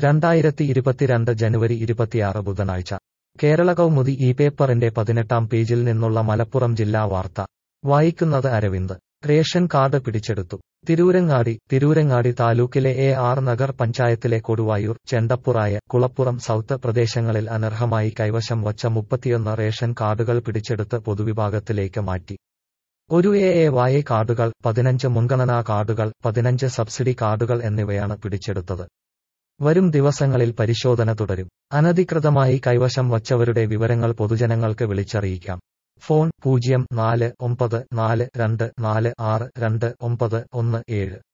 രണ്ടായിരത്തി ഇരുപത്തിരണ്ട് ജനുവരി ഇരുപത്തിയാറ് ബുധനാഴ്ച കേരള കൗമുദി ഈ പേപ്പറിന്റെ പതിനെട്ടാം പേജിൽ നിന്നുള്ള മലപ്പുറം ജില്ലാ വാർത്ത വായിക്കുന്നത് അരവിന്ദ് റേഷൻ കാർഡ് പിടിച്ചെടുത്തു തിരൂരങ്ങാടി തിരൂരങ്ങാടി താലൂക്കിലെ എ ആർ നഗർ പഞ്ചായത്തിലെ കൊടുവായൂർ ചെണ്ടപ്പുറായ കുളപ്പുറം സൗത്ത് പ്രദേശങ്ങളിൽ അനർഹമായി കൈവശം വച്ച മുപ്പത്തിയൊന്ന് റേഷൻ കാർഡുകൾ പിടിച്ചെടുത്ത് പൊതുവിഭാഗത്തിലേക്ക് മാറ്റി ഒരു എ എ വായ കാർഡുകൾ പതിനഞ്ച് മുൻഗണനാ കാർഡുകൾ പതിനഞ്ച് സബ്സിഡി കാർഡുകൾ എന്നിവയാണ് പിടിച്ചെടുത്തത് വരും ദിവസങ്ങളിൽ പരിശോധന തുടരും അനധികൃതമായി കൈവശം വച്ചവരുടെ വിവരങ്ങൾ പൊതുജനങ്ങൾക്ക് വിളിച്ചറിയിക്കാം ഫോൺ പൂജ്യം നാല് ഒമ്പത് നാല് രണ്ട് നാല് ആറ് രണ്ട് ഒമ്പത് ഒന്ന് ഏഴ്